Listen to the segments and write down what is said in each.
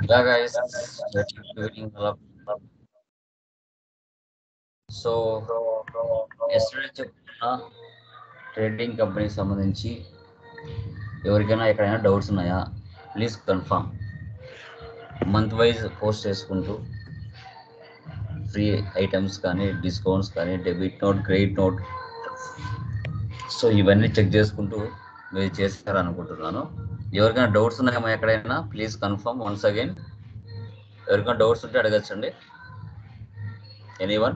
Yeah, guys. Let's doing hello. So yesterday చెప్తున్న trading కంపెనీకి సంబంధించి ఎవరికైనా ఎక్కడైనా డౌట్స్ ఉన్నాయా please confirm month wise post చేసుకుంటూ ఫ్రీ ఐటమ్స్ కానీ డిస్కౌంట్స్ కానీ debit note credit note so ఇవన్నీ చెక్ చేసుకుంటూ మీరు చేస్తారనుకుంటున్నాను ఎవరికైనా డౌట్స్ ఉన్నాయేమో ఎక్కడైనా ప్లీజ్ కన్ఫర్మ్ వన్స్ అగైన్ ఎవరికైనా డౌట్స్ ఉంటే అడగచ్చండి ఎనీవన్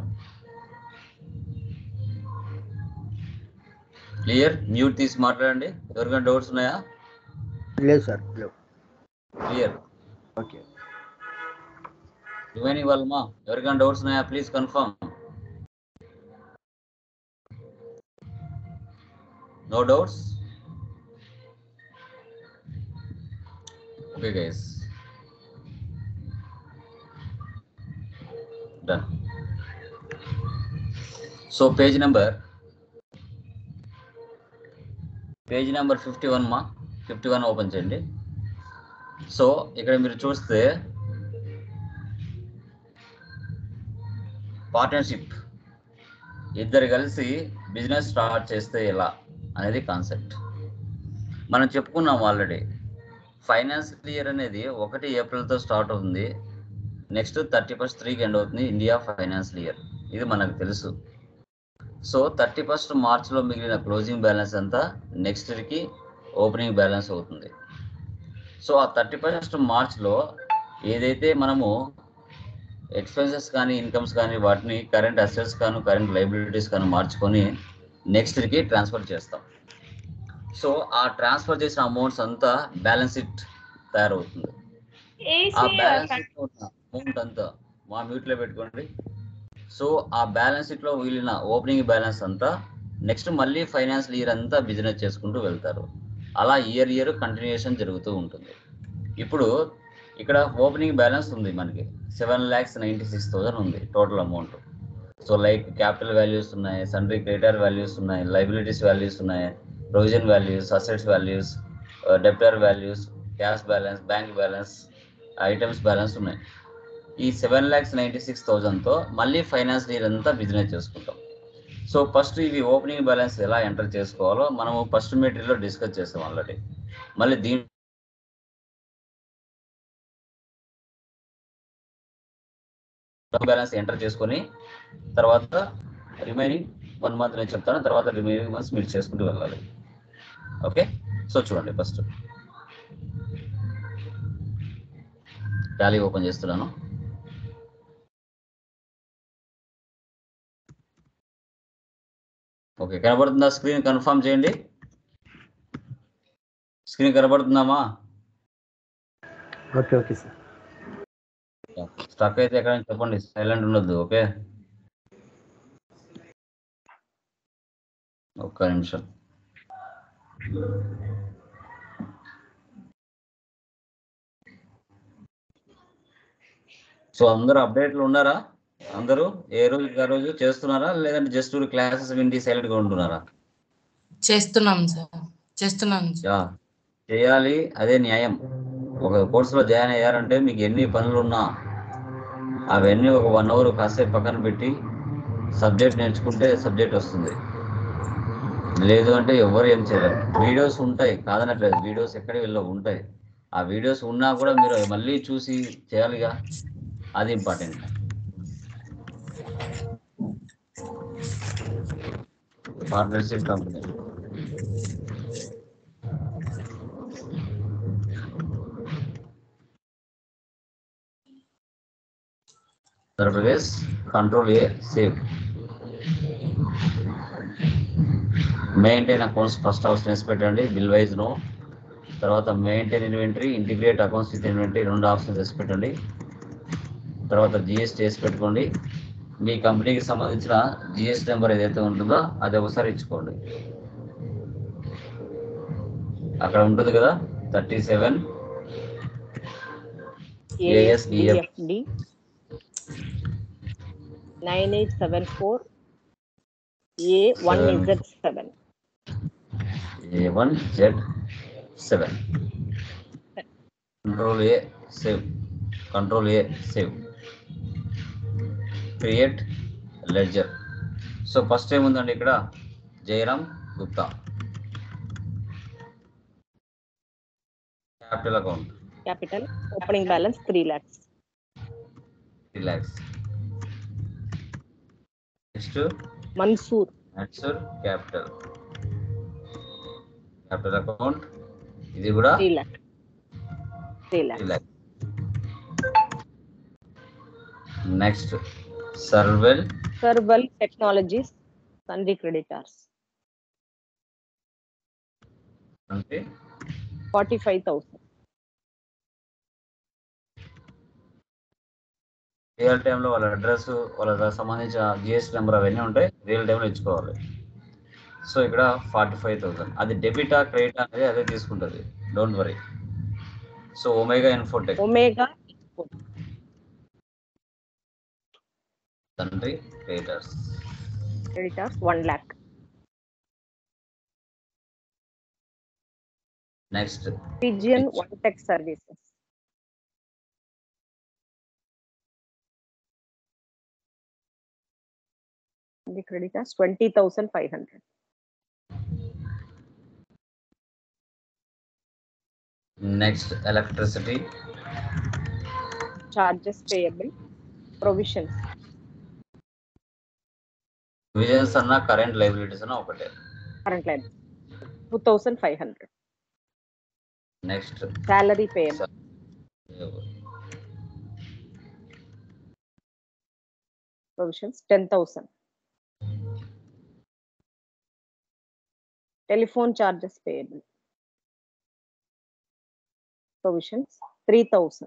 క్లియర్ మ్యూట్ తీసి మాట్లాడండి ఎవరికైనా డౌట్స్ ఉన్నాయా లేదు సార్ లేవు క్లియర్ ఓకే రిమైనింగ్ వాళ్ళమా ఎవరికైనా డౌట్స్ ఉన్నాయా please confirm no doubts okay guys done so page number page number fifty one మా ఫిఫ్టీ వన్ ఓపెన్ చేయండి సో ఇక్కడ మీరు చూస్తే పార్ట్నర్షిప్ ఇద్దరు కలిసి బిజినెస్ స్టార్ట్ చేస్తే ఎలా అనేది కాన్సెప్ట్ మనం చెప్పుకున్నాం ఆల్రెడీ ఫైనాన్షియల్ ఇయర్ అనేది ఒకటి ఏప్రిల్తో స్టార్ట్ అవుతుంది నెక్స్ట్ థర్టీ ఫస్ట్ త్రీకి ఎండ్ అవుతుంది ఇండియా ఫైనాన్షియల్ ఇయర్ ఇది మనకు తెలుసు సో థర్టీ ఫస్ట్ మార్చ్లో మిగిలిన క్లోజింగ్ బ్యాలెన్స్ అంతా నెక్స్ట్ ఇయర్కి ఓపెనింగ్ బ్యాలెన్స్ అవుతుంది సో ఆ థర్టీ ఫస్ట్ మార్చ్లో ఏదైతే మనము ఎక్స్పెన్సెస్ కానీ ఇన్కమ్స్ కానీ వాటిని కరెంట్ అసెట్స్ కాను కరెంట్ లైబిలిటీస్ కాను మార్చుకొని నెక్స్ట్ ఇయర్కి ట్రాన్స్ఫర్ చేస్తాం సో ఆ ట్రాన్స్ఫర్ చేసిన అమౌంట్స్ అంతా బ్యాలెన్స్ షీట్ తయారవుతుంది ఆ బ్యాలెన్స్ షీట్ ఉన్న అమౌంట్ అంతా మా మ్యూట్లో పెట్టుకోండి సో ఆ బ్యాలెన్స్ షీట్లో మిగిలిన ఓపెనింగ్ బ్యాలెన్స్ అంతా నెక్స్ట్ మళ్ళీ ఫైనాన్షియల్ ఇయర్ అంతా బిజినెస్ చేసుకుంటూ వెళ్తారు అలా ఇయర్ ఇయర్ కంటిన్యూషన్ జరుగుతూ ఉంటుంది ఇప్పుడు ఇక్కడ ఓపెనింగ్ బ్యాలెన్స్ ఉంది మనకి seven lakhs ninety six thousand ఉంది total amount so like capital values ఉన్నాయి సండ్రీ క్రెడిటర్ వాల్యూస్ ఉన్నాయి లైబిలిటీస్ వాల్యూస్ ఉన్నాయి provision values assets values debtor values cash balance bank balance items balance ఉన్నాయి ఈ సెవెన్ ల్యాక్స్ నైంటీ సిక్స్ థౌజండ్తో మళ్ళీ ఫైనాన్స్ ఇయర్ అంతా business చేసుకుంటాం సో ఫస్ట్ ఇవి ఓపెనింగ్ బ్యాలెన్స్ ఎలా ఎంటర్ చేసుకోవాలో మనము ఫస్ట్ మీటర్లో డిస్కస్ చేస్తాం ఆల్రెడీ మళ్ళీ దీని బ్యాలెన్స్ ఎంటర్ చేసుకొని తర్వాత రిమైనింగ్ వన్ మంత్ నేను చెప్తాను తర్వాత రిమైనింగ్ మంత్స్ మీరు చేసుకుంటూ వెళ్ళాలి ఓకే సో చూడండి ఫస్ట్ టాలీ ఓపెన్ చేస్తున్నాను ఓకే కనబడుతుందా స్క్రీన్ కన్ఫర్మ్ చేయండి స్క్రీన్ కనబడుతుందామా ఓకే ఓకే సార్ స్టక్ అయితే ఎక్కడ చెప్పండి సైలెంట్ ఉండొద్దు ఓకే ఒక్క నిమిషం సో అందరూ అప్డేట్లు ఉన్నారా అందరూ ఏ రోజు ఆ రోజు చేస్తున్నారా లేదంటే జస్ట్ క్లాసెస్ విండి సైలెంట్ గా ఉంటున్నారా చేస్తున్నాం సార్ చేస్తున్నాను సార్ యా చేయాలి అదే న్యాయం ఒక కోర్సులో జాయిన్ అయ్యారంటే మీకు ఎన్ని పనులు ఉన్నా అవన్నీ ఒక వన్ అవర్ కాసేపు పక్కన పెట్టి సబ్జెక్ట్ నేర్చుకుంటే సబ్జెక్ట్ వస్తుంది లేదు అంటే ఎవరు ఏం చేయలేరు వీడియోస్ ఉంటాయి కాదనట్లేదు వీడియోస్ ఎక్కడ వెళ్ళవు ఉంటాయి ఆ వీడియోస్ ఉన్నా కూడా మీరు అవి మళ్ళీ చూసి చేయాలిగా అది important partnership company Andhra Pradesh control A save maintain accounts first house వేసి పెట్టండి బిల్ వైజ్ నో తర్వాత maintain inventory integrate accounts with inventory రెండు ఆప్షన్స్ వేసి పెట్టండి తర్వాత జిఎస్టీ వేసి పెట్టుకోండి మీ కంపెనీకి సంబంధించిన జిఎస్టీ నెంబర్ ఏదైతే ఉంటుందో అది ఒకసారి ఇచ్చుకోండి అక్కడ ఉంటుంది కదా thirty seven ASDF. ASDFD nine eight seven four A one Seven. Z seven. A one Z seven control A save control A save create ledger so first ఏముందండి ఇక్కడ Jayaram Gupta capital account Capital, opening balance three lakhs. Relax next Mansoor, next capital capital account ఇది కూడా three lakh. Three lakhs. Relax next Serval Serval Technologies, sundry creditors, అంటే forty-five thousand. Real టైంలో వాళ్ళ address వాళ్ళ సంబంధించిన GST number అవన్నీ ఉంటాయి real టైంలో ఇచ్చుకోవాలి సో ఇక్కడ ఫార్టీ ఫైవ్ థౌసండ్ అది డెబిటా క్రెడిట్ అనేది అదే తీసుకుంటుంది don't worry so Omega Infotech Omega, తండ్రి creditors creditors, one lakh. Next Pigeon, one tech services. The creditors, twenty thousand five hundred. Next electricity Charges payable, provisions, visions అన్న current liabilities అన్న ఒకటే current liability, two thousand five hundred. Next Salary payable, provisions, ten thousand. Telephone charges payable. Provisions, three thousand.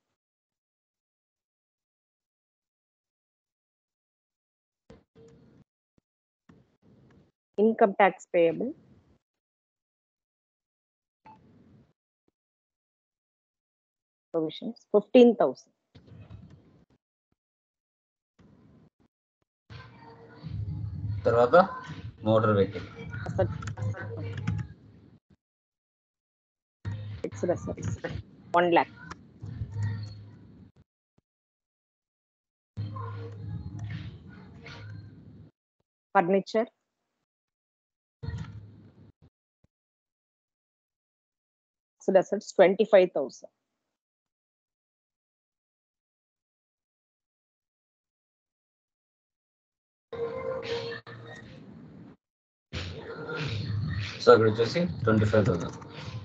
Income tax payable. Provisions, fifteen thousand. తర్వాత motor vehicle Fixed assets, one lakh. Furniture. Fixed assets, twenty-five thousand. So ఇక్కడ వచ్చేసి twenty five thousand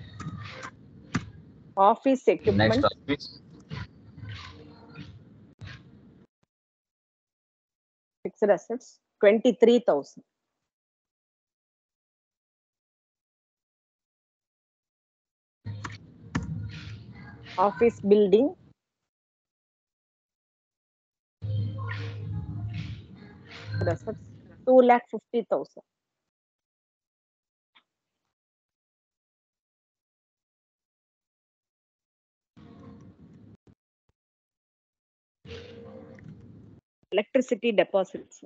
Office equipment, next office fixed assets, twenty-three thousand. Office building. Fixed assets, two lakh fifty thousand. Electricity deposits.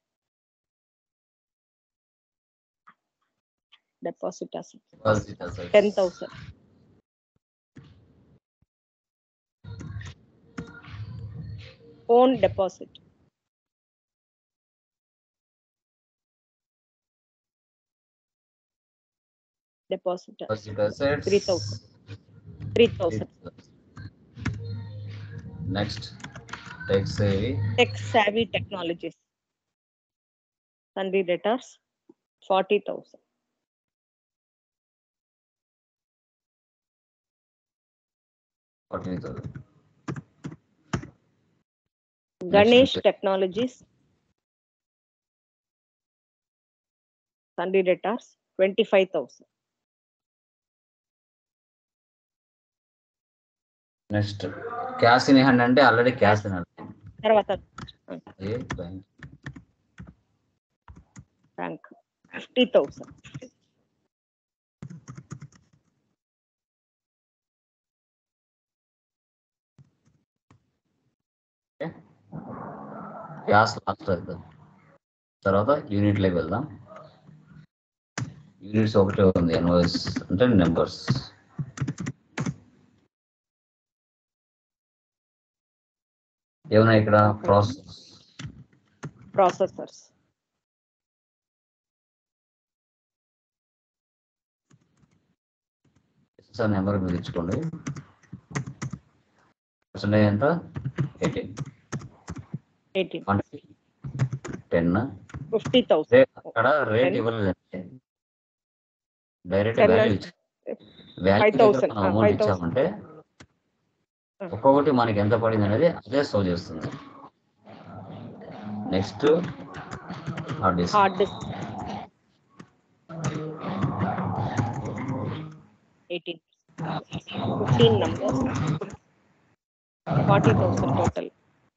Deposit assets, ten thousand. Phone deposit. Deposit, Three thousand. three thousand. Next techs ఏవి Tech savvy technologies. Sundry debtors, forty thousand. Forty thousand Ganesh Next. Technologies. Sundry debtors, twenty-five thousand. Next cash in hand అంటే already cash in hand తర్వాత ఏ bank bank, fifty thousand. Cash last అవుతుంది తర్వాత యూనిట్లోకి వెళ్దాం units ఒకటే ఉంది envoy's అంటే numbers ఏమన్నా ఇక్కడ ప్రాసెస్ ప్రాసెసర్స్ సార్ నెంబర్ మీరు ఇచ్చుకోండి పర్సెంటేజ్ ఎంత eighteen eighteen twenty ten fifty thousand అక్కడ రేట్ Ten. ఇవ్వలేదండి direct Ten value and- value Five thousand, మనం ah, అమౌంట్ five thousand. ఇచ్చామంటే Ah. ఒక్కొక్కటి మనకి ఎంత పడింది అనేది అదే సో చేస్తుంది next hard disk hard disk eighteen fifteen numbers forty thousand total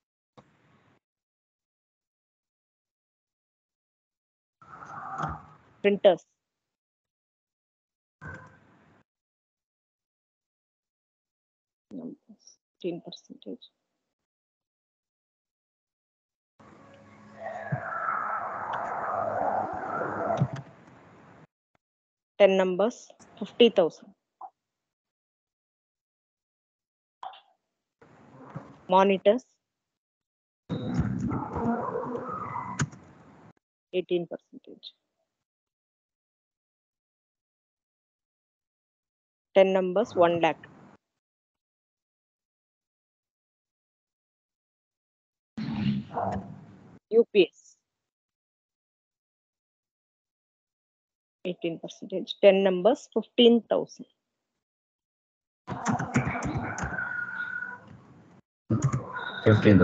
printers fifteen percentage ten numbers fifty thousand monitors eighteen percentage ten numbers one lakh UPS eighteen percentage ten numbers fifteen thousand fifteen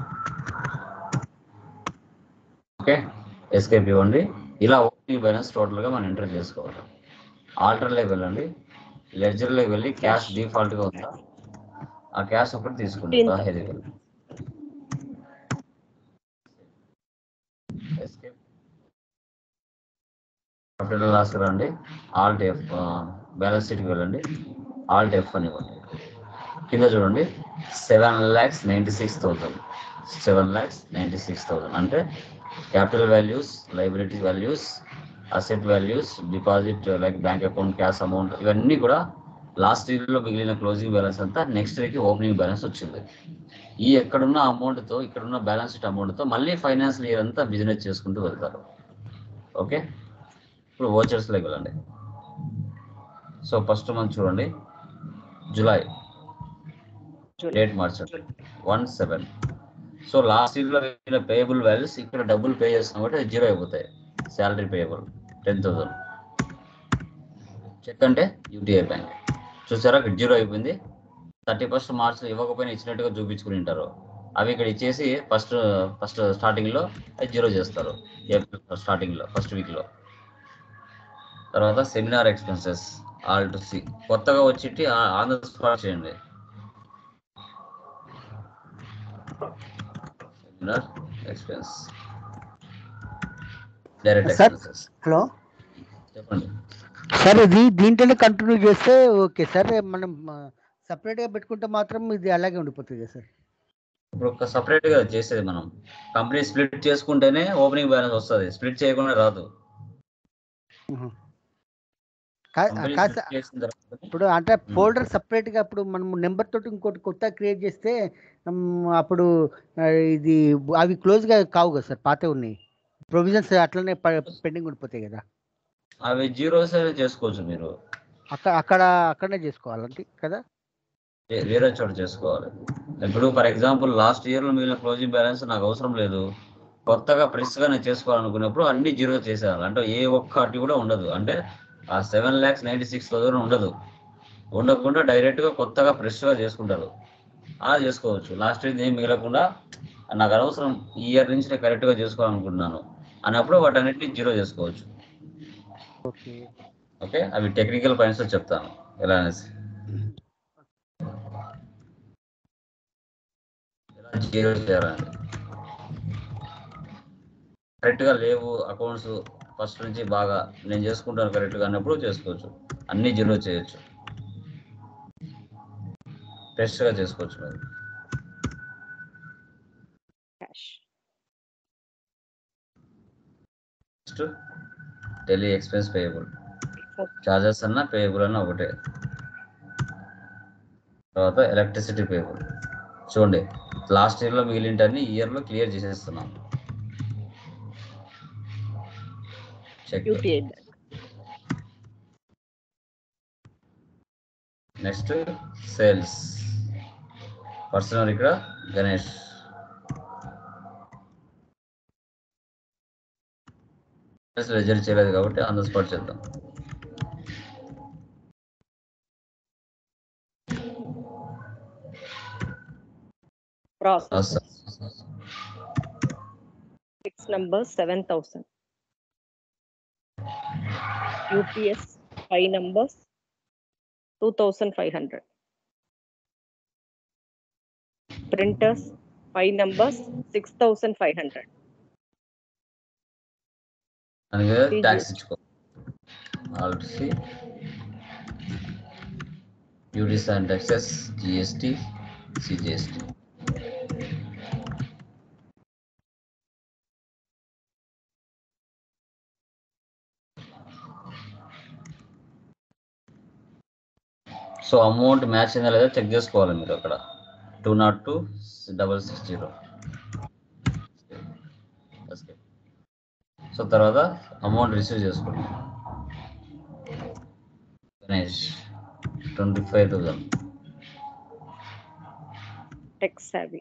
okay escape ఇవ్వండి ఇలా opening balance టోటల్గా మనం enter చేసుకోవాలి ఆల్టర్లోకి వెళ్ళండి లెడ్జర్లోకి వెళ్ళి cash డిఫాల్ట్గా ఉందా ఆ క్యాష్ ఒకటి తీసుకోండి Fifteen. పదహైదు వేలు ఎస్కేప్ కంప్యూటర్ లాస్కి రండి ఆల్ట్ ఎఫ్ బ్యాలెన్స్ షీట్కి వెళ్ళండి ఆల్ట్ ఎఫ్ అని ఇవ్వండి కింద చూడండి seven lakhs ninety six thousand seven lakhs ninety six thousand అంటే capital values liability values asset values deposit like bank account cash amount ఇవన్నీ కూడా లాస్ట్ ఇయర్లో మిగిలిన క్లోజింగ్ బ్యాలెన్స్ అంతా నెక్స్ట్ ఇయర్కి ఓపెనింగ్ బ్యాలెన్స్ వచ్చింది ఈ ఎక్కడున్న అమౌంట్తో ఇక్కడున్న బ్యాలెన్స్ షీట్ అమౌంట్తో మళ్ళీ ఫైనాన్షియల్ ఇయర్ అంతా బిజినెస్ చేసుకుంటూ వెళ్తారు ఓకే ఇప్పుడు ఓచర్స్లోకి వెళ్ళండి సో ఫస్ట్ మంత్ చూడండి జూలై డేట్ మార్చండి వన్ సెవెన్ సో లాస్ట్ ఇయర్లో వెళ్ళిన పేయబుల్ వాల్యూస్ ఇక్కడ డబ్బులు పే చేస్తున్నాం కాబట్టి అది జీరో అయిపోతాయి salary payable ten thousand cheque అంటే యూటీఐ బ్యాంక్ చూసారా ఇక్కడ జీరో అయిపోయింది థర్టీ ఫస్ట్ మార్చ్ ఇవ్వకపోయినా ఇచ్చినట్టుగా చూపించుకుని ఉంటారు అవి ఇక్కడ ఇచ్చేసి ఫస్ట్ ఫస్ట్ స్టార్టింగ్లో అది జీరో చేస్తారు ఏప్రిల్ స్టార్టింగ్లో ఫస్ట్ వీక్లో తర్వాత seminar expenses alt C కొత్తగా వచ్చి ఆన్ ద స్పాట్ చేయండి seminar expense direct Sir? Expenses hello చెప్పండి సార్ ఇది దీంట్లోనే కంటిన్యూ చేస్తే ఓకే సార్ మనం సపరేట్గా పెట్టుకుంటే మాత్రం ఇది అలాగే ఉండిపోతుంది కదా సార్ ఇప్పుడు ఒక సపరేట్ గా చేసేది మనం కంపెనీ స్ప్లిట్ చేసుకుంటేనే ఓపెనింగ్ బ్యాలెన్స్ వస్తుంది స్ప్లిట్ చేయకుండా రాదు మ్మ్. కా- కంపెనీ కాదు split సార్ చేసిన తర్వాత ఇప్పుడు అంటే ఫోల్డర్ సపరేట్గా ఇప్పుడు మనం నెంబర్ తోటి ఇంకోటి కొత్త క్రియేట్ చేస్తే మ్, అప్పుడు ఆ, ఇది అవి క్లోజ్గా కావు కదా సార్ పాతే ఉన్నాయి ప్రొవిజన్స్ అట్లనే పెండింగ్ ఉండిపోతాయి కదా అవి జీరోస్ చేసుకోవచ్చు మీరు అక్కడ అక్కడ అక్కడనే చేసుకోవాలంటే కదా వే- వేరే చోట చేసుకోవాలి ఇప్పుడు ఫర్ ఎగ్జాంపుల్ లాస్ట్ ఇయర్ లో మిగిలిన క్లోజింగ్ బ్యాలెన్స్ నాకు అవసరం లేదు కొత్తగా ఫ్రెష్ గా నేను చేసుకోవాలనుకున్నప్పుడు అన్ని జీరో చేసేయాలి అంటే ఏ ఒక్కటి కూడా ఉండదు అంటే ఆ seven lakhs ninety six thousand ఉండదు ఉండకుండా డైరెక్ట్ గా కొత్తగా ఫ్రెష్ గా చేసుకుంటారు అలా చేసుకోవచ్చు లాస్ట్ ఇయర్ ఏం మిగలకుండా నాకు అనవసరం ఈ ఇయర్ నుంచి నేను కరెక్ట్ గా చేసుకోవాలనుకుంటున్నాను అన్నప్పుడు వాటన్నిటిని జీరో చేసుకోవచ్చు ఓకే ఓకే అవి టెక్నికల్ పాయింట్స్ చెప్తాను ఎలా అనేసి ఎలా జీరో చేయాలని కరెక్ట్గా లేవు అకౌంట్స్ ఫస్ట్ నుంచి బాగా నేను చేసుకుంటాను కరెక్ట్గా అన్నప్పుడు చేసుకోవచ్చు అన్ని జీరో చేయొచ్చు ఫ్రెష్గా చేసుకోవచ్చు మరి cash next daily expense payable charges అన్నా పేయబుల్ అన్నా ఒకటే తర్వాత ఎలక్ట్రిసిటీ పేయబుల్ చూడండి లాస్ట్ ఇయర్లో మిగిలింటన్ని ఈ ఇయర్లో క్లియర్ చేసేస్తున్నాం cheque UTI bank next sales personal ఇక్కడ గణేష్ రిజల్ట్ చేయలేదు కాబట్టి ఆన్ ద స్పాట్ చేద్దాం process Process. Six numbers seven thousand UPS five numbers two thousand five hundred printers five numbers six thousand five hundred అందుకే TGS. Tax ఇచ్చుకో already యూడిస్ and taxes GST CGST so amount match అయిందా లేదా check చేసుకోవాలి మీరు అక్కడ two not two double six zero so తర్వాత amount receive చేసుకోండి Ganesh twenty five thousand tech savvy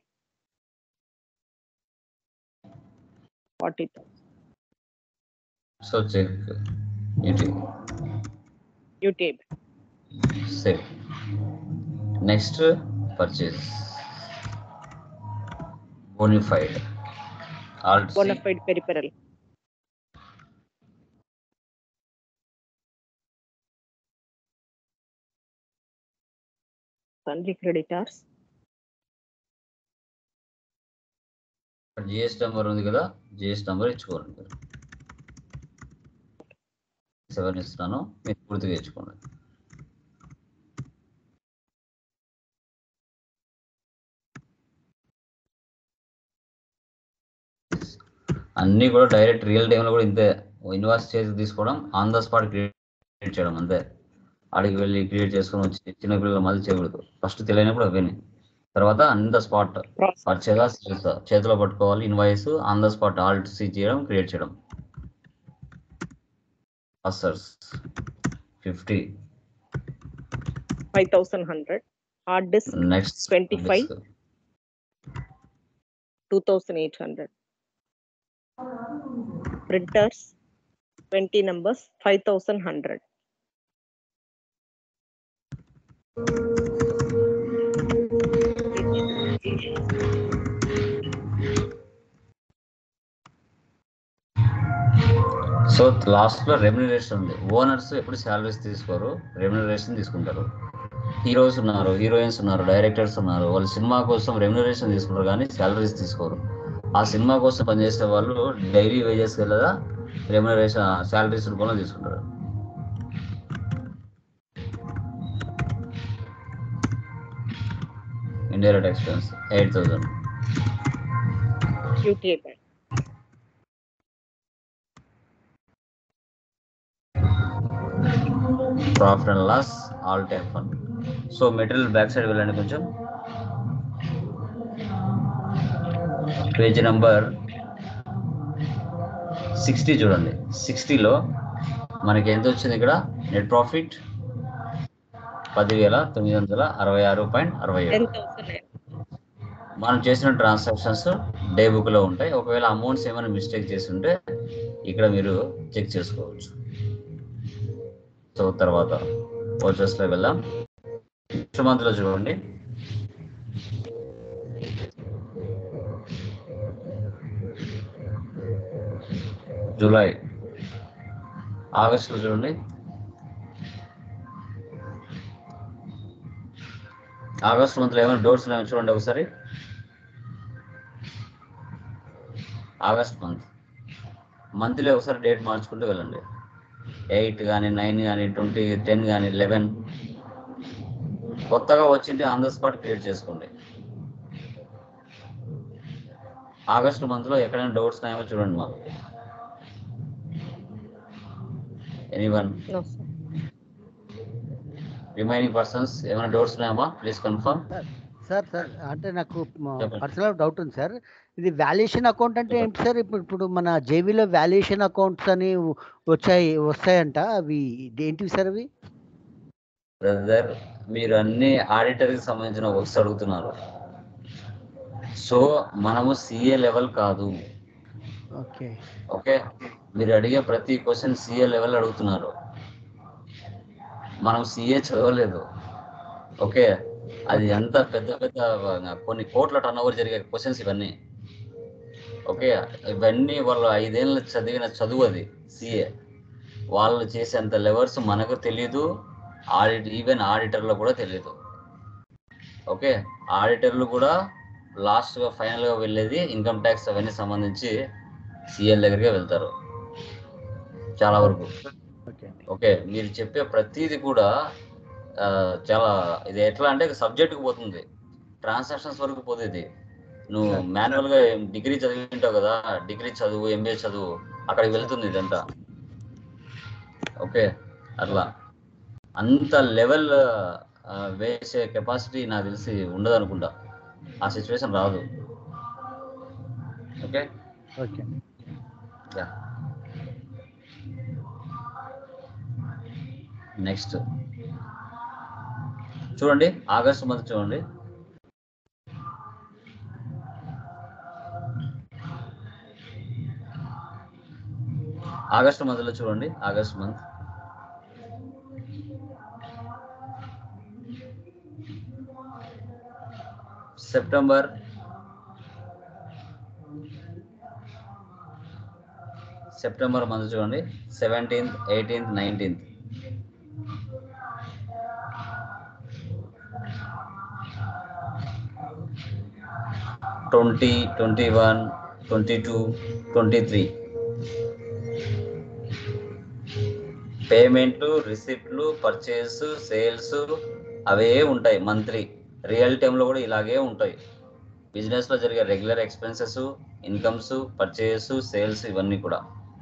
forty so cheque ఇది UTI save next purchase bonafide alt bonafide peripheral sundry creditors GS number ఉంది కదా జిఎస్ నెంబర్ ఇచ్చుకోండి మీరు seven ఇస్తున్నాను మీరు పూర్తిగా ఇచ్చుకోండి అన్నీ కూడా డైరెక్ట్ రియల్ టైంలో కూడా ఇంతే ఇన్వాయిస్ చేసి తీసుకోవడం ఆన్ ద స్పాట్ క్రియేట్ చేయడం అంతే ఆడికి వెళ్ళి క్రియేట్ చేసుకొని వచ్చి చిన్నపిల్లలు మళ్ళీ చేయకూడదు ఫస్ట్ తెలియనప్పుడు అవన్నీ తర్వాత ఆన్ ద స్పాట్ ప్రాసెస్ పర్చేదా సేల్స్ చేతిలో పట్టుకోవాలి invoice on the spot alt C చేయడం క్రియేట్ చేయడం అసర్స్ fifty five thousand hundred hard disk next 25. Two thousand eight hundred printers twenty numbers five thousand hundred so last లో remuneration ఉంది owners ఎప్పుడు salaries తీసుకోరు రెమ్యునరేషన్ తీసుకుంటారు హీరోస్ ఉన్నారు heroines ఉన్నారు డైరెక్టర్స్ ఉన్నారు వాళ్ళు సినిమా కోసం రెమ్యునరేషన్ తీసుకుంటారు కానీ శాలరీస్ తీసుకోరు ఆ సినిమా కోసం పనిచేసే వాళ్ళు డైలీ వేజెస్ లేదా రెమ్యునరేషన్ శాలరీస్ రూపంలో తీసుకుంటారు indirect expense eight thousand UTI bank profit and loss all time fund so material back side వెళ్ళండి కొంచెం పేజ్ నంబర్ సిక్స్టీ చూడండి సిక్స్టీలో మనకి ఎంత వచ్చింది ఇక్కడ నెట్ ప్రాఫిట్ పదివేల తొమ్మిది వందల అరవై ఆరు పాయింట్ అరవై ఏడు టెన్ థౌసండ్ మనం చేసిన ట్రాన్సాక్షన్స్ డే బుక్లో ఉంటాయి ఒకవేళ అమౌంట్స్ ఏమైనా మిస్టేక్ చేసి ఉంటే ఇక్కడ మీరు చెక్ చేసుకోవచ్చు సో తర్వాత వచ్చేస్లో వెళ్దాం నెక్స్ట్ మంత్లో చూడండి జూలై ఆగస్టులో చూడండి ఆగస్ట్ మంత్లో ఏమైనా డోర్స్ ఉన్నాయో చూడండి ఒకసారి ఆగస్ట్ మంత్ మంత్లీ ఒకసారి డేట్ మార్చుకుంటూ వెళ్ళండి ఎయిట్ కానీ నైన్ కానీ ట్వంటీ టెన్ కానీ లెవెన్ కొత్తగా వచ్చింటే ఆన్ ద స్పాట్ క్రియేట్ చేసుకోండి ఆగస్టు మంత్లో ఎక్కడైనా డౌట్స్ ఉన్నాయేమో చూడండి మాకు anyone no sir remaining persons ఏమైనా డౌట్స్ ఉన్నాయమ్మా ప్లీజ్ కన్ఫర్మ్ సార్ సార్ అంటే నాకు చెప్పండి. పర్సనల్ డౌట్ ఉంది సార్ ఇది వాల్యుయేషన్ అకౌంట్ అంటే ఏంటి సార్ ఇప్పుడు ఇప్పుడు మన జేబీలో వాల్యుయేషన్ అకౌంట్స్ అని వచ్చాయి వస్తాయంట అవి ఏంటివి సార్ అవి బ్రదర్ మీరు అన్ని ఆడిటర్ కి సంబంధించిన వర్క్స్ అడుగుతున్నారు సో మనము సిఏ లెవెల్ కాదు ఓకే ఓకే మీరు అడిగే ప్రతి క్వశ్చన్ సిఏ లెవెల్ అడుగుతున్నారు మనం సిఏ చదవలేదు ఓకే అది ఎంత పెద్ద పెద్ద కొన్ని కోట్ల టర్న్ ఓవర్ జరిగే క్వశ్చన్స్ ఇవన్నీ ఓకే ఇవన్నీ వాళ్ళు ఐదేళ్ళు చదివిన చదువు అది సిఏ వాళ్ళు చేసేంత లెవెల్స్ మనకు తెలియదు ఆడిట్ ఈవెన్ ఆడిటర్లో కూడా తెలియదు ఓకే ఆడిటర్లు కూడా లాస్ట్గా ఫైనల్గా వెళ్ళేది ఇన్కమ్ ట్యాక్స్ అవన్నీ సంబంధించి సిఎల్ దగ్గరికి వెళ్తారు చాలా వరకు ఓకే ఓకే మీరు చెప్పే ప్రతిదీ కూడా ఆ, చాలా ఇది ఎట్లా అంటే సబ్జెక్ట్కి పోతుంది ట్రాన్సాక్షన్స్ వరకు పోతుంది నువ్వు మాన్యువల్ గా డిగ్రీ చదివింటావు కదా డిగ్రీ చదువు ఎంబీఏ చదువు అక్కడికి వెళ్తుంది ఇదంతా ఓకే అట్లా అంత లెవెల్ వేసే కెపాసిటీ నాకు తెలిసి ఉండదు అనుకుంటా ఆ సిచ్యువేషన్ రాదు ఓకే ఓకే యా నెక్స్ట్ చూడండి ఆగస్టు మంత్ చూడండి ఆగస్టు మంత్లో చూడండి August month September September month చూడండి seventeenth eighteenth nineteenth twenty twenty one twenty two twenty three పేమెంట్లు రిసిప్ట్లు పర్చేస్ సేల్స్ అవే ఉంటాయి మంత్లీ రియల్ టైంలో కూడా ఇలాగే ఉంటాయి బిజినెస్లో జరిగే regular expenses incomes purchase sales ఇవన్నీ కూడా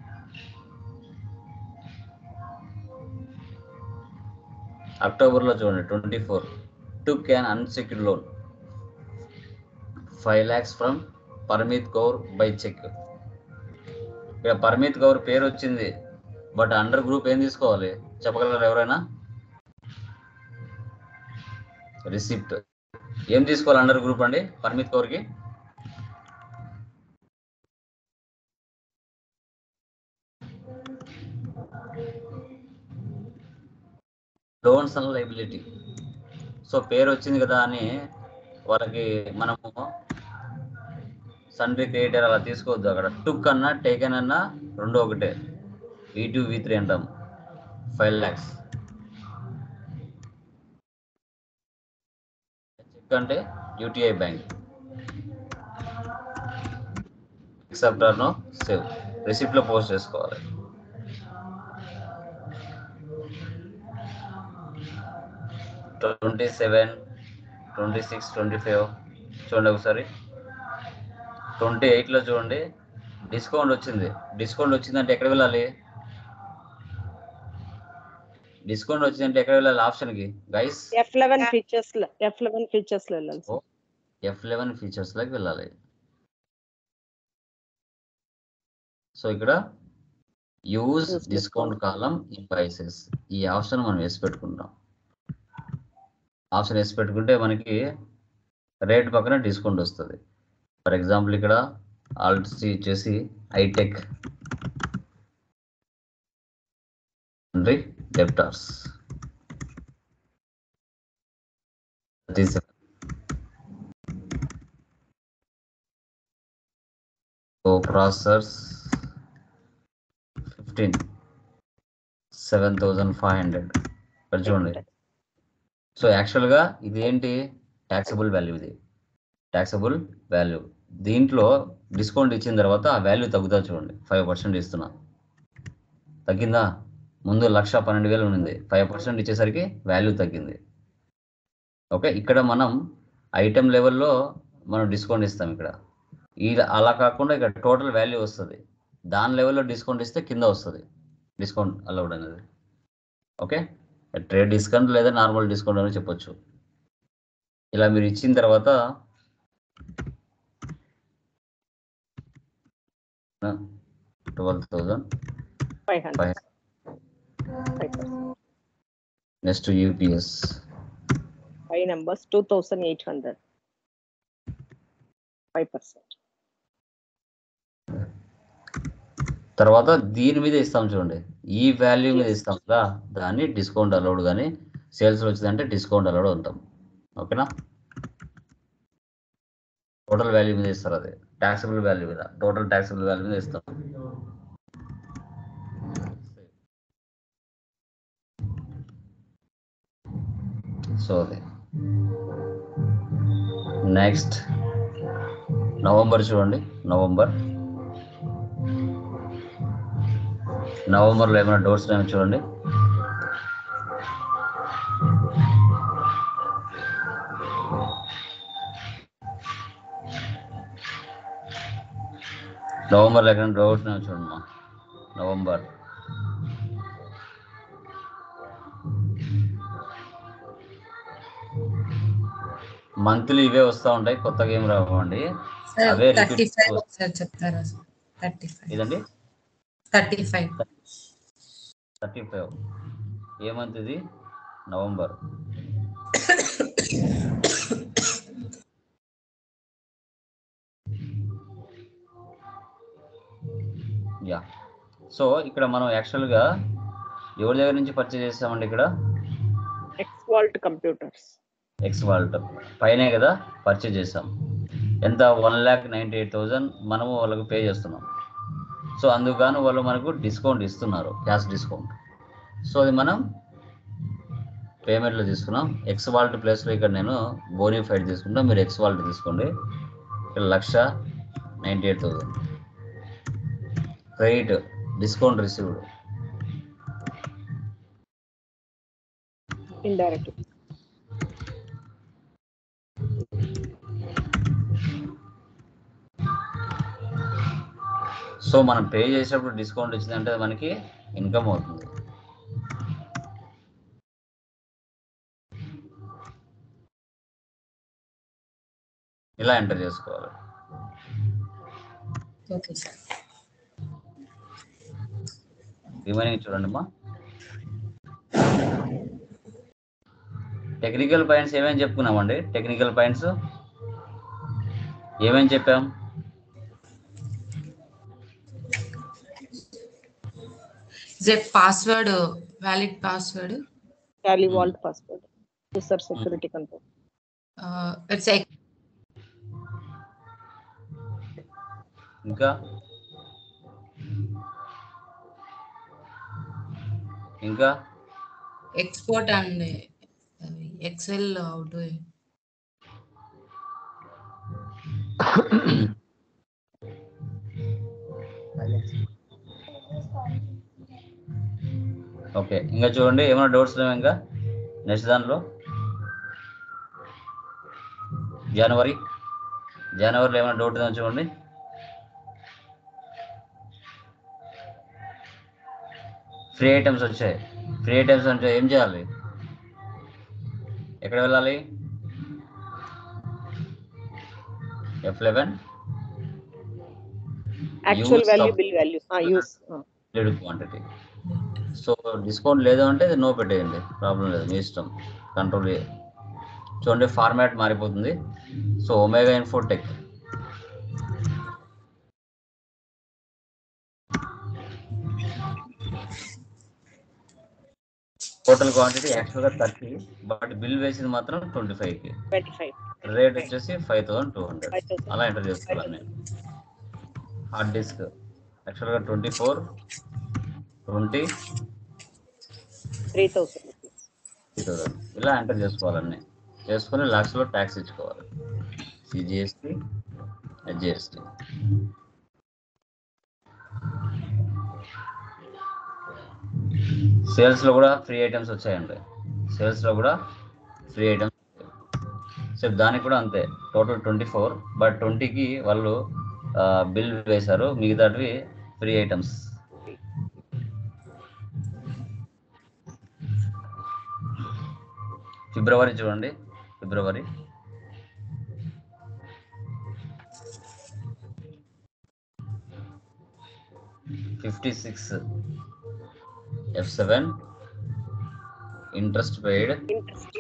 అక్టోబర్లో చూడండి twenty four taken unsecured loan five lakhs from Parmeet Kaur by cheque ఇక్కడ పర్మీత్ కౌర్ పేరు వచ్చింది బట్ అండర్ గ్రూప్ ఏం తీసుకోవాలి చెప్పగలరు ఎవరైనా రిసిప్ట్ ఏం తీసుకోవాలి అండర్ గ్రూప్ అండి పర్మిత్ కౌర్కి లోన్స్ అండ్ లైబిలిటీ సో పేరు వచ్చింది కదా అని వాళ్ళకి మనము సండ్రీ క్రియేటర్ అలా తీసుకోవద్దు అక్కడ టుక్ అన్నా టేకెన్ అన్నా రెండు ఒకటే వి టూ వి త్రీ అంటాం ఫైవ్ ల్యాక్స్ చెక్ అంటే యూటీఐ బ్యాంక్ ఎక్సెప్టర్ను సేవ్ రిసిప్ట్లో పోస్ట్ చేసుకోవాలి twenty seven twenty six twenty five చూడండి ఒకసారి ట్వంటీ ఎయిట్లో చూడండి డిస్కౌంట్ వచ్చింది డిస్కౌంట్ వచ్చిందంటే ఎక్కడ వెళ్ళాలి డిస్కౌంట్ వచ్చిందంటే ఎక్కడ వెళ్ళాలి ఆప్షన్కి guys F eleven features F eleven features లో వెళ్ళాలి సార్ ఎఫ్ లెవెన్ ఫీచర్స్లోకి వెళ్ళాలి సో ఇక్కడ use Use discount column invoices ఈ ఆప్షన్ మనం వేసి పెట్టుకుంటాం ఆప్షన్ వేసి పెట్టుకుంటే మనకి రేట్ పక్కన డిస్కౌంట్ వస్తుంది ఫర్ ఎగ్జాంపుల్ ఇక్కడ ఆల్ట్ సి వచ్చేసి iTech debtors so processors fifteen seven thousand five hundred ఇక్కడ చూడండి సో యాక్చువల్గా ఇది ఏంటి ట్యాక్సబుల్ వాల్యూ ఇది ట్యాక్సబుల్ వాల్యూ దీంట్లో డిస్కౌంట్ ఇచ్చిన తర్వాత ఆ వాల్యూ తగ్గుతా చూడండి ఫైవ్ పర్సెంట్ ఇస్తున్నా తగ్గిందా ముందు లక్ష పన్నెండు వేలు ఉండింది ఫైవ్ పర్సెంట్ ఇచ్చేసరికి వాల్యూ తగ్గింది ఓకే ఇక్కడ మనం ఐటెం లెవెల్లో మనం డిస్కౌంట్ ఇస్తాం ఇక్కడ ఈ అలా కాకుండా ఇక్కడ టోటల్ వాల్యూ వస్తుంది దాని లెవెల్లో డిస్కౌంట్ ఇస్తే కింద వస్తుంది డిస్కౌంట్ అలౌడ్ అనేది ఓకే ట్రేడ్ డిస్కౌంట్ లేదా నార్మల్ డిస్కౌంట్ అని చెప్పొచ్చు ఇలా మీరు ఇచ్చిన తర్వాత twelve thousand five hundred five five percent next UPS five numbers two thousand eight hundred five percent తర్వాత దీని మీద ఇస్తాం చూడండి ఈ వాల్యూ మీద ఇస్తాం కదా దాన్ని డిస్కౌంట్ అలౌడ్ కానీ సేల్స్ వచ్చిందంటే డిస్కౌంట్ అలౌడ్ ఉంటాం ఓకేనా టోటల్ వాల్యూ మీద ఇస్తారు అది ట్యాక్సిబుల్ వాల్యూ మీద టోటల్ ట్యాక్సిబుల్ వాల్యూ మీద ఇస్తాం సో అది నెక్స్ట్ నవంబర్ చూడండి నవంబర్ నవంబర్లో ఏమైనా డోర్స్ ఏమైనా చూడండి నవంబర్లో ఎక్కడ డోర్స్ ఏమైనా చూడండి మా నవంబర్ మంత్లీ ఇవే వస్తూ ఉంటాయి కొత్తగా ఏం రావండి సార్ అవే థర్టీ repeat ఫైవ్ వస్తాయి. ఒకసారి చెప్తారా సార్ థర్టీ ఫైవ్ ఇదండి థర్టీ ఫైవ్ థర్టీ ఫైవ్ ఏ మంత్ ఇది నవంబర్ యా సో ఇక్కడ మనం యాక్చువల్గా ఎవరి దగ్గర నుంచి పర్చేజ్ చేస్తామండి ఇక్కడ X vault computers X vault పైనే కదా పర్చేజ్ చేసాం ఎంత one lakh ninety eight thousand మనము వాళ్ళకి పే చేస్తున్నాం సో అందుకని వాళ్ళు మనకు డిస్కౌంట్ ఇస్తున్నారు క్యాష్ డిస్కౌంట్ సో అది మనం పేమెంట్లో తీసుకున్నాం ఎక్స్ వాల్ట్ ప్లేస్లో ఇక్కడ నేను బోనిఫైడ్ తీసుకుంటా మీరు ఎక్స్ వాల్ట్ తీసుకోండి ఇక్కడ లక్ష ninety eight thousand credit discount received indirect so మనం పే చేసేటప్పుడు డిస్కౌంట్ ఇచ్చిందంటే మనకి ఇన్కమ్ అవుతుంది ఇలా ఎంటర్ చేసుకోవాలి ఓకే సార్ రిమైనింగ్ చూడండి అమ్మా టెక్నికల్ పాయింట్స్ ఏమేమి చెప్పుకున్నామండి టెక్నికల్ పాయింట్స్ ఏమేమి చెప్పాం is password valid password Tally vault password user security control its ఇంకా ఇంకా export and Excel out okay ఇంకా చూడండి ఏమైనా డౌట్స్ లేవు ఇంకా నెక్స్ట్ దాంట్లో జనవరి జనవరిలో ఏమైనా డౌట్ ఉందో చూడండి ఫ్రీ ఐటమ్స్ వచ్చాయి ఫ్రీ ఐటమ్స్ అంటే ఏం చేయాలి ఎక్కడ వెళ్ళాలి F eleven actual Use value of- bill value use లిడ్ క్వాంటిటీ సో డిస్కౌంట్ లేదు అంటే నో పెట్టేయండి ప్రాబ్లం లేదు మీ ఇష్టం కంట్రోల్ చూడండి ఫార్మాట్ మారిపోతుంది so Omega Infotech total quantity యాక్చువల్గా థర్టీ బట్ బిల్ వేసింది మాత్రం ట్వంటీ ఫైవ్కి ట్వంటీ ఫైవ్ రేట్ వచ్చేసి five thousand two hundred five thousand అలా ఎంటర్ చేసుకోవాలి నేను హార్డ్ డిస్క్ యాక్చువల్గా twenty four twenty three thousand rupees three thousand ఇలా ఎంటర్ చేసుకోవాలన్నీ చేసుకొని లాస్ట్లో ట్యాక్స్ ఇచ్చుకోవాలి సిజిఎస్టీ హెచ్జిఎస్టీ సేల్స్లో కూడా ఫ్రీ ఐటమ్స్ వచ్చాయండి సేల్స్లో కూడా ఫ్రీ ఐటమ్స్ సో దానికి కూడా అంతే టోటల్ ట్వంటీ ఫోర్ బట్ ట్వంటీకి వాళ్ళు బిల్ వేశారు మిగతావి ఫ్రీ ఐటమ్స్ ఫిబ్రవరి చూడండి February fifty six F seven interest paid interest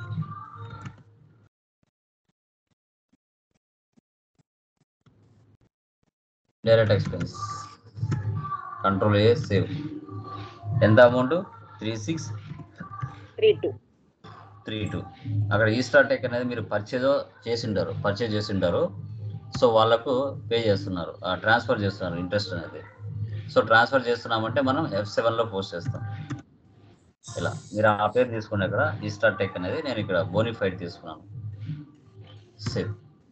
direct expense control A save ఎంత amount three six three two three two అక్కడ ఈ స్టార్ టెక్ అనేది మీరు పర్చేజ్ చేసిండారు పర్చేజ్ చేసిండారు సో వాళ్ళకు పే చేస్తున్నారు ట్రాన్స్ఫర్ చేస్తున్నారు ఇంట్రెస్ట్ అనేది సో ట్రాన్స్ఫర్ చేస్తున్నామంటే మనం ఎఫ్ సెవెన్లో పోస్ట్ చేస్తాం ఇలా మీరు ఆ పేరు తీసుకునే ఇక్కడ ఈ స్టార్ టెక్ అనేది నేను ఇక్కడ బోనిఫైడ్ తీసుకున్నాను సేవ్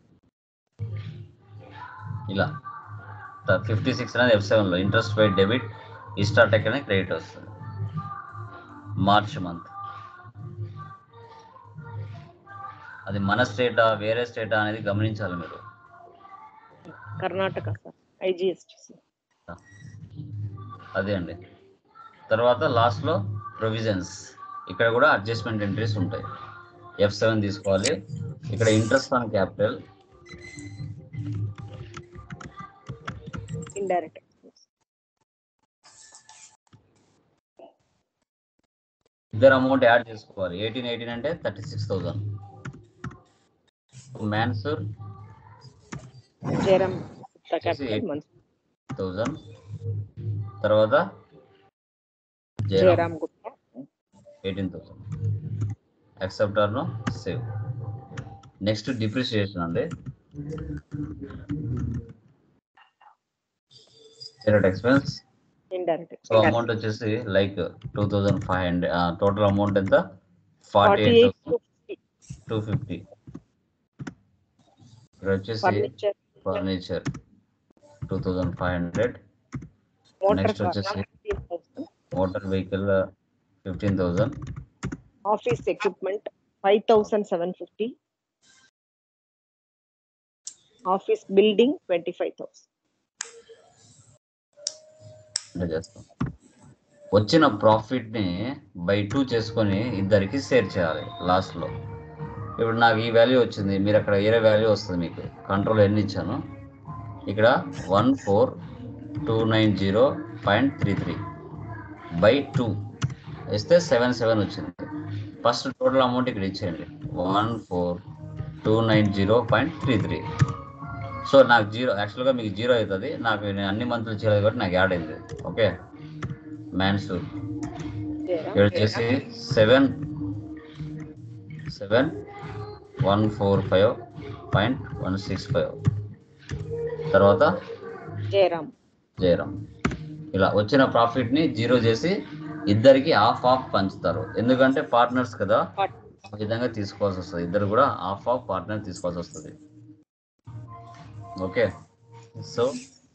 ఇలా ఫిఫ్టీ సిక్స్ అనేది ఎఫ్ సెవెన్లో ఇంట్రెస్ట్ పై డెబిట్ ఈ స్టార్ టెక్ అనేది క్రెడిట్ వస్తుంది మార్చ్ మంత్ అది మన స్టేటా వేరే స్టేటా అనేది గమనించాలి మీరు కర్ణాటక సార్ ఐజిఎస్టి అదే అండి తర్వాత లాస్ట్లో ప్రొవిజన్స్ ఇక్కడ కూడా అడ్జస్ట్మెంట్ ఎంట్రీస్ ఉంటాయి ఎఫ్ సెవెన్ తీసుకోవాలి ఇక్కడ ఇంట్రెస్ట్ ఆన్ క్యాపిటల్ ఇండైరెక్ట్ ఇద్దరు అమౌంట్ యాడ్ చేసుకోవాలి ఎయిటీన్ ఎయిటీన్ అంటే thirty six thousand Mansoor Jayaram వచ్చేసి క్యాపిటల్ మన్స్ థౌజండ్ తర్వాత జయరామ్ జయరామ్ గుప్తా ఎయిటీన్ థౌసండ్ యాక్సెప్టర్ను సేవ్ నెక్స్ట్ డిప్రిసియేషన్ అండి direct expense indirect so amount వచ్చేసి like two thousand five hundred total amount ఎంత forty forty eight eight two fifty ఇక్కడ వచ్చేసి furniture furniture two thousand five hundred motor Next వచ్చేసి- motor vehicle fifteen thousand office equipment five thousand seven fifty office building twenty five thousand అంటే చేస్తాం వచ్చిన profit ని by two చేసుకొని ఇద్దరికి share చేయాలి లాస్ట్ లో ఇప్పుడు నాకు ఈ వాల్యూ వచ్చింది మీరు అక్కడ వేరే వాల్యూ వస్తుంది మీకు కంట్రోల్ ఎన్ని ఇచ్చాను ఇక్కడ one four two nine zero point three three by two ఇస్తే సెవెన్ సెవెన్ వచ్చింది ఫస్ట్ టోటల్ అమౌంట్ ఇక్కడ ఇచ్చేయండి one four two nine zero point three three so నాకు జీరో యాక్చువల్గా మీకు జీరో అవుతుంది నాకు నేను అన్ని మంత్లు చేయలేదు కాబట్టి నాకు యాడ్ అయింది ఓకే మ్యాన్సూర్ ఇక్కడ వచ్చేసి seven seven one four five point one six five తర్వాత జయరామ్ జయరామ్ ఇలా వచ్చిన ప్రాఫిట్ ని జీరో చేసి ఇద్దరికి హాఫ్ ఆఫ్ పంచుతారు ఎందుకంటే పార్ట్నర్స్ కదా ఆ విధంగా తీసుకోవాల్సి వస్తుంది ఇద్దరు కూడా హాఫ్ ఆఫ్ పార్ట్నర్ తీసుకోవాల్సి వస్తుంది ఓకే సో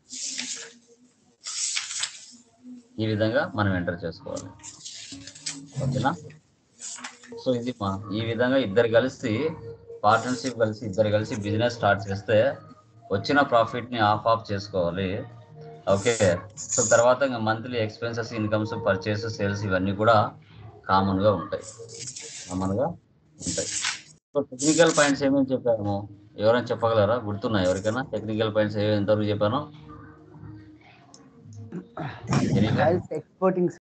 ఈ విధంగా మనం ఎంటర్ చేసుకోవాలి ఓకేనా సో ఇది మా ఈ విధంగా ఇద్దరు కలిసి పార్ట్నర్షిప్ కలిసి ఇద్దరు కలిసి బిజినెస్ స్టార్ట్ చేస్తే వచ్చిన ప్రాఫిట్ ని ఆఫ్ ఆఫ్ చేసుకోవాలి ఓకే సో తర్వాత ఇంకా monthly expenses incomes purchase sales ఇవన్నీ కూడా కామన్ గా ఉంటాయి కామన్ గా ఉంటాయి సో టెక్నికల్ పాయింట్స్ ఏమేమి చెప్పాము ఎవరైనా చెప్పగలరా గుర్తున్నాయి ఎవరికైనా టెక్నికల్ పాయింట్స్ ఏమి ఎంతవరకు చెప్పాను ఎనీవే ఎక్స్పోర్టింగ్